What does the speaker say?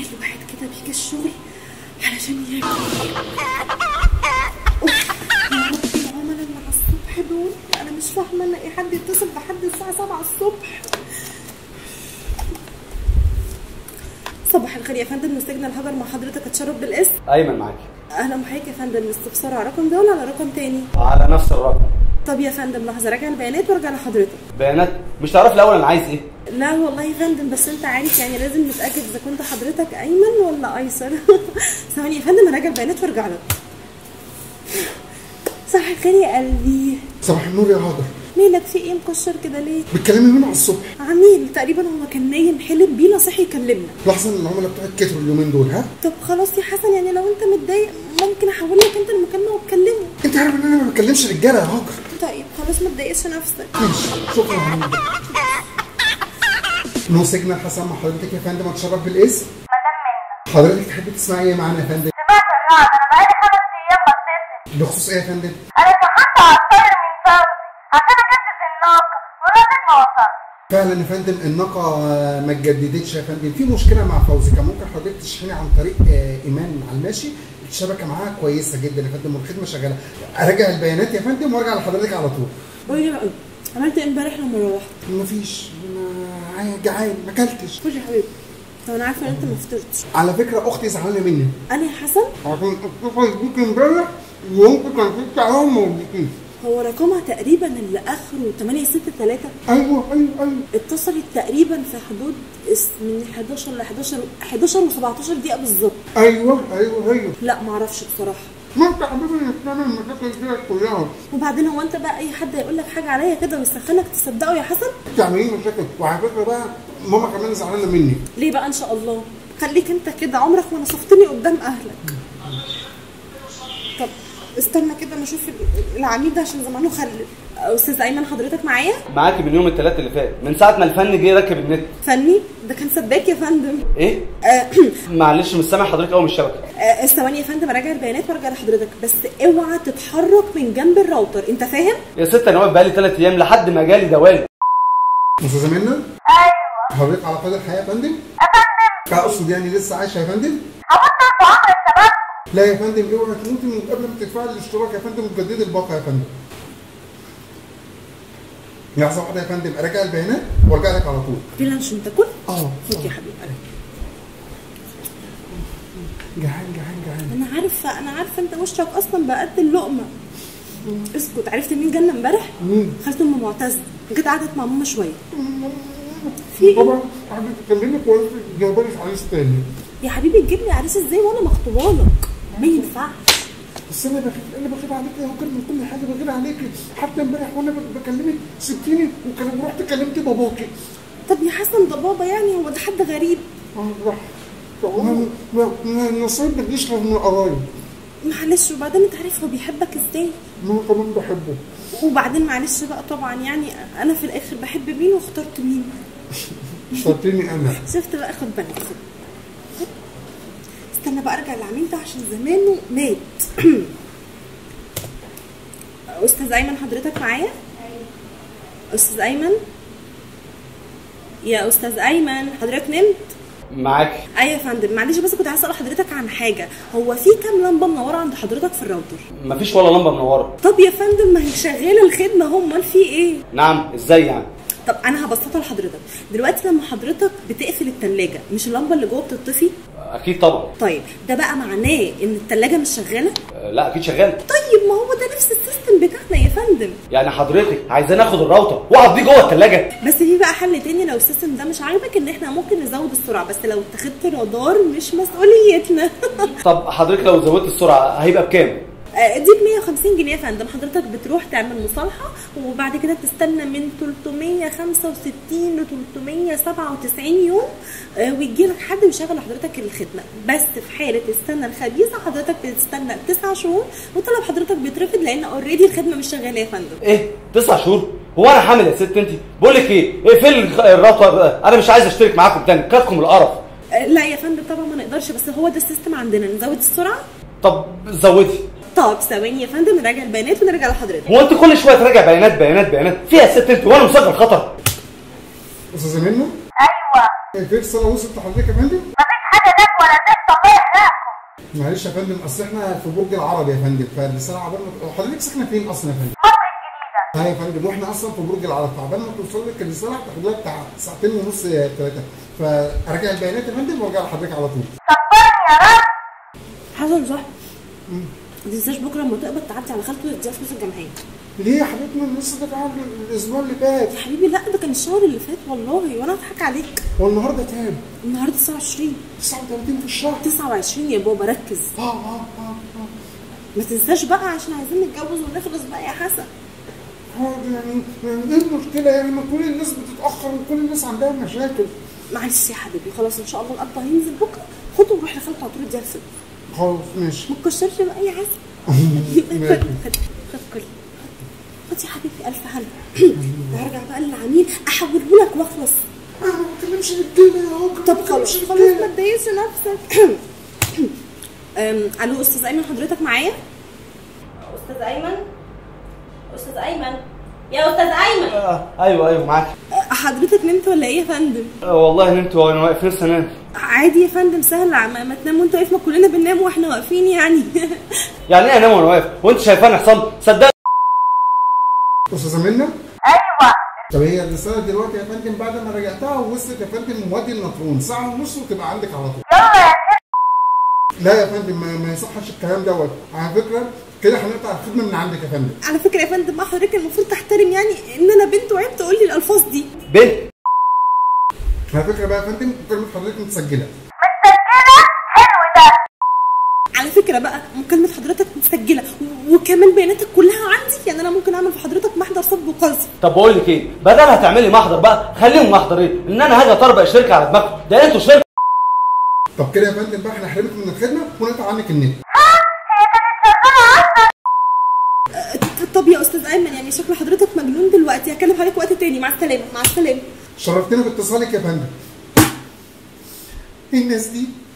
في واحد كده بيجي الشغل علشان ياكل أوف، يا ربي العملاء اللي على الصبح دول انا مش فاهمه ان اي حد يتصل بحد الساعه 7 الصبح صباح الخير يا فندم مسجن الهجر مع حضرتك اتشرف بالاسم ايمن معاكي اهلا بحضرتك يا فندم استفسار على الرقم ده ولا على رقم تاني على نفس الرقم طب يا فندم لحظه راجع البيانات وارجع لحضرتك بيانات مش تعرف الاول انا عايز ايه لا والله يا فندم بس انت عارف يعني لازم نتاكد اذا كنت حضرتك ايمن ولا ايسر ثواني يا فندم اراجع البيانات وارجع لك صباح الخير يا قلبي صباح النور يا هاجر مالك في ايه مكشر كده ليه بتكلمي مين على الصبح عميل تقريبا هو كان نايم حلم بينا صحي يكلمنا لحظه ان العملاء بتوعك كتروا اليومين دول ها طب خلاص يا حسن يعني لو انت متضايق ممكن احول لك انت المكالمه وتكلمه انت عارف ان انا ما بكلمش رجاله يا هاجر طيب خلاص ما تضايقش نفسك ماشي شكرا يا حبيبي نو سيجنال حسن مع حضرتك يا فندم اتشرف بالاسم مدام منى حضرتك تحبي تسمعي ايه معانا يا فندم سمعت الرعد انا بقالي خمس ايام بتصل بخصوص ايه يا فندم انا شحنت على الطاير من فوزي عشان اجدد الناقه ولازم ما وصلش فعلا يا فندم الناقه آه، ما اتجددتش يا فندم في مشكله مع فوزي كان ممكن حضرتك تشحني عن طريق آه، ايمان على الماشي الشبكه معاها كويسه جدا يا فندم والخدمه شغاله اراجع البيانات يا فندم وارجع لحضرتك على طول قولي لي بقى عملت ايه امبارح لما روحت مفيش انا عاي- جعان ما اكلتش خد يا حبيبي طب انا عارفه ان انت ما فطرتش على فكره اختي زعلانه مني انا يا حسن عشان اتصل بيك امبارح وانت كان في تعاون ما قلتليش هو رقمها تقريبا اللي اخره 863 ايوه ايوه ايوه اتصلت تقريبا في حدود اس- من 11 ل 11 11 و17 دقيقه بالظبط ايوه ايوه ايوه لا ما اعرفش بصراحه ما انت حبيبي انك تعمل المشاكل دي كلها وبعدين هو انت بقى اي حد يقول لك حاجه عليا كده ويسخنك تصدقه يا حسن تعملين مشاكل وعلى فكره بقى ماما كمان زعلانه مني ليه بقى ان شاء الله خليك انت كده عمرك ما نصفتني قدام اهلك طب استنى كده انا اشوف ال- العميد ده عشان زمانه خلف استاذ ايمن حضرتك معايا معاكي من يوم الثلاث اللي فات من ساعه ما الفن جه يركب النت فني ده كان سباك يا فندم ايه آه، معلش مش سامع حضرتك قوي من الشبكه آه، ثواني يا فندم اراجع البيانات وارجع لحضرتك بس اوعى تتحرك من جنب الراوتر انت فاهم يا ست انا واقف بقالي ثلاث ايام لحد ما جالي دوالي استاذه منى ايوه حضرتك على قيد الحياه يا فندم يا فندم اقصد يعني لسه عايشه يا فندم هموت في عمر الشباب لا يا فندم اوعى تموتي من قبل ما تدفعي الاشتراك يا فندم وتجددي الباقه يا فندم لحظه واحده يا فندم اراجع البيانات وارجع لك على طول في لانش انت كل اه خد يا حبيبي جعان جعان جعان انا عارفه انا عارفه انت وشك اصلا بقى قد اللقمه اسكت عرفت مين جالنا امبارح؟ مين؟ خالته ام معتز جت قعدت مع ماما شويه في ايه؟ طبعا قعدت تكلمني كويس جايبه لي عريس تاني يا حبيبي تجيب لي عريس ازاي وانا مخطوبه لك ما ينفعش بس انا بخيب انا بخيب عليك يا هاجر من كل حاجه بغير عليك حتى امبارح وانا بكلمك سبتيني وكان رحت كلمت باباكي طب يا حسن ده بابا يعني هو ده حد غريب اه راح ما- ما- ما- النصيب ما تجيش غير من القرايب معلش وبعدين انت عارف هو بيحبك ازاي ما انا كمان بحبه وبعدين معلش بقى طبعا يعني انا في الاخر بحب مين واخترت مين اخترتني انا شفت بقى خد بالك خد. خد. استنى بقى ارجع للعميل ده عشان زمانه مات استاذ ايمن حضرتك معايا استاذ ايمن يا استاذ ايمن حضرتك نمت معاكي ايوه يا فندم معلش بس كنت عايزه اسال حضرتك عن حاجه هو في كام لمبه منوره عند حضرتك في الراوتر مفيش ولا لمبه منوره طب يا فندم ما هي شغاله الخدمه اهو امال في ايه نعم ازاي يعني طب انا هبسطها لحضرتك دلوقتي لما حضرتك بتقفل التلاجة مش اللمبه اللي جوه بتطفي اكيد طبعا طيب ده بقى معناه ان التلاجة مش شغاله آه، لا اكيد شغال طيب ما هو ده نفس السيستم بتاعنا يا فندم يعني حضرتك عايزاه ناخد الراوتر واقعد بيه جوه الثلاجه بس في بقى حل تاني لو السيستم ده مش عاجبك ان احنا ممكن نزود السرعه بس لو اتخذت رادار مش مسؤوليتنا طب حضرتك لو زودت السرعه هيبقى بكام آه، دي ب 150 جنيه يا فندم حضرتك بتروح تعمل مصالحه وبعد كده تستنى من 365 ل 397 يوم آه، ويجي لك حد ويشغل لحضرتك الخدمه بس في حاله السنه الخبيثه حضرتك بتستنى 9 شهور وطلب حضرتك بيترفض لان اوريدي الخدمه مش شغاله يا فندم ايه تسع شهور هو انا حامل يا ست انت بقول لك ايه اقفل الراوتر ده. انا مش عايز اشترك معاكم تاني كاتكم القرف آه، لا يا فندم طبعا ما نقدرش بس هو ده السيستم عندنا نزود السرعه طب زودي طب ثواني يا فندم نراجع البيانات ونرجع لحضرتك هو انت كل شويه تراجع بيانات بيانات بيانات فيها يا ست انت وانا مسجل خطر استاذه منى ايوه الفيك صلاه وصلت لحضرتك يا فندم مفيش حاجه جت ولا زفت الله يحرقكم معلش يا فندم اصل احنا في برج العرب يا فندم فالرساله عبال ما حضرتك ساكنه فين اصلا يا فندم؟ مصر الجديدة ها يا فندم واحنا اصلا في برج العرب فعبال ما توصل لك الرساله هتاخد لها بتاع ساعتين ونص ثلاثه فاراجع البيانات يا فندم وارجع لحضرتك على طول صبرني يا رب حصل صح ما تنساش بكره لما تقبض تعدي على خالته وتديها فلوس الجمعيه ليه يا حبيبتنا أنا لسه دافع الاسبوع اللي فات يا حبيبي لا ده كان الشهر اللي فات والله وانا اضحك عليك هو النهارده كام؟ النهارده 29 39 في الشهر 29 يا بابا ركز اه اه اه اه ما تنساش بقى عشان عايزين نتجوز ونخلص بقى يا حسن اه يعني يعني ايه المشكله يعني ما كل الناس بتتاخر وكل الناس عندها مشاكل معلش يا حبيبي خلاص ان شاء الله القبض هينزل بكره خده وروح لخالته على طول اديها الفلوس خلاص ماشي ما تكشرش بقى يا حسن ماشي. خد خد خد كل خد يا حبيبي الف هنا هرجع بقى للعميل احوله لك واخلص انا ما بتكلمش رجاله يا هوجة طب خلاص خلاص ما تضايقش نفسك أم، الو استاذ ايمن حضرتك معايا استاذ ايمن استاذ ايمن يا استاذ ايمن آه ايوه ايوه معاك حضرتك نمت ولا ايه يا فندم آه والله نمت وانا واقف لسه نام عادي يا فندم سهل ما, ما تنام وانت واقف ما كلنا بننام واحنا واقفين يعني يعني ايه انام وانا واقف وانت شايفاني حصل صدق استاذه منى ايوه طب هي الرساله دلوقتي يا فندم بعد ما رجعتها وصلت يا فندم وادي النطرون ساعه ونص وتبقى عندك على طول يلا يا ست لا يا فندم ما, ما يصحش الكلام دوت على فكره كده هنقطع الخدمه من عندك يا فندم على فكره يا فندم بقى حضرتك المفروض تحترم يعني ان انا بنت وعيب تقول لي الالفاظ دي بنت على فكره بقى يا فندم مكالمه حضرتك متسجله متسجلة حلو ده على فكره بقى مكالمه حضرتك متسجله و- وكمان بياناتك كلها عندي يعني انا ممكن اعمل في حضرتك محضر صب وقذف طب بقول لك ايه بدل هتعملي محضر بقى خليهم محضر ايه ان انا هاجي اطربق الشركه على دماغكم ده انتوا شركه طب كده يا فندم بقى هنحرمك من الخدمه ونقطع عنك النت هي كانت شغالة اصلا ط- طب يا استاذ ايمن يعني شكل حضرتك مجنون دلوقتي هكلم حضرتك وقت تاني مع السلامه مع السلامه شرفتنا باتصالك يا فندم الناس دي